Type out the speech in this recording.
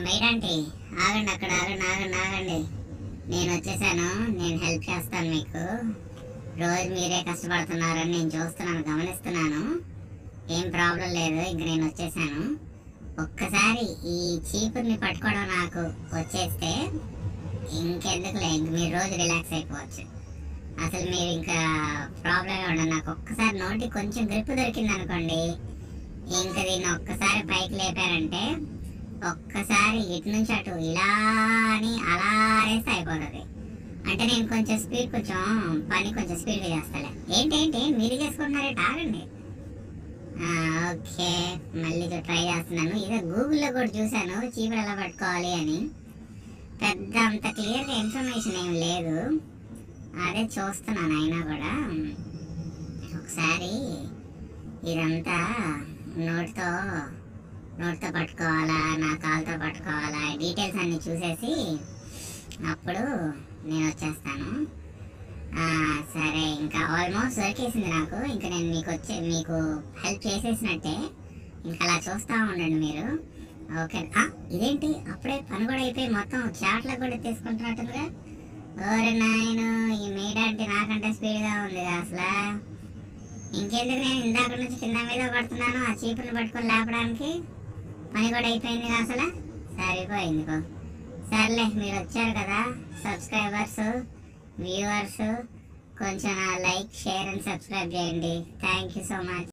మేడంటి ఆగండి అక్కడ ఆగండి ఆగండి ఆగండి నేను వచ్చేసాను నేను హెల్ప్ చేస్తాను మీకు రోజు మీరే కష్టపడుతున్నారని నేను చూస్తున్నాను గమనిస్తున్నాను ఏం ప్రాబ్లం లేదు ఇంక నేను వచ్చేసాను ఒక్కసారి ఈ చీపుర్ని పట్టుకోవడం నాకు వచ్చేస్తే ఇంకెందుకులే ఇంక మీరు రోజు రిలాక్స్ అయిపోవచ్చు అసలు మీరు ఇంకా ప్రాబ్లమే ఉండదు నాకు ఒక్కసారి నోటి కొంచెం గ్రిప్ దొరికింది అనుకోండి ఇంక దీన్ని ఒక్కసారి పైకి లేపారంటే ఒక్కసారి ఇటు నుంచి అటు ఇలా అని అలా రేస్తే అయిపోతుంది అంటే నేను కొంచెం స్పీడ్ కొంచెం పని కొంచెం స్పీడ్గా చేస్తాలే ఏంటి ఏంటి మీరు చేసుకుంటున్నారే ఆగండి ఆ, ఓకే మళ్ళీ ట్రై చేస్తున్నాను ఇదే గూగుల్లో కూడా చూశాను చీపురు ఎలా పట్టుకోవాలి అని పెద్ద అంత క్లియర్గా ఇన్ఫర్మేషన్ ఏం లేదు అదే చూస్తున్నాను అయినా కూడా ఒకసారి ఇదంతా నోటితో నోటితో పట్టుకోవాలా నా కాలుతో పట్టుకోవాలా డీటెయిల్స్ అన్ని చూసేసి అప్పుడు నేను వచ్చేస్తాను ఆ, సరే ఇంకా ఆల్మోస్ట్ దొరికేసింది నాకు ఇంకా నేను మీకు వచ్చే మీకు హెల్ప్ చేసేసినట్టే ఇంకా అలా చూస్తూ ఉండండి మీరు ఓకే ఆ, ఇదేంటి అప్పుడే పని కూడా అయిపోయి మొత్తం చాట్లకు కూడా తీసుకుంటున్నట్టుందిగా ఓరే నాయన ఈ మీడంటే నాకంటే స్పీడ్గా ఉంది అసలు ఇంకెందుకు నేను ఇందాక నుంచి కింద మీద పడుతున్నాను ఆ చీపుని పట్టుకొని లేపడానికి పని కూడా అయిపోయింది అసలు సరిపోయింది పో. సర్లే మీరు వచ్చారు కదా సబ్స్క్రైబర్స్ వ్యూవర్స్ కొంచెం లైక్ షేర్ అండ్ సబ్స్క్రైబ్ చేయండి థ్యాంక్ యూ సో మచ్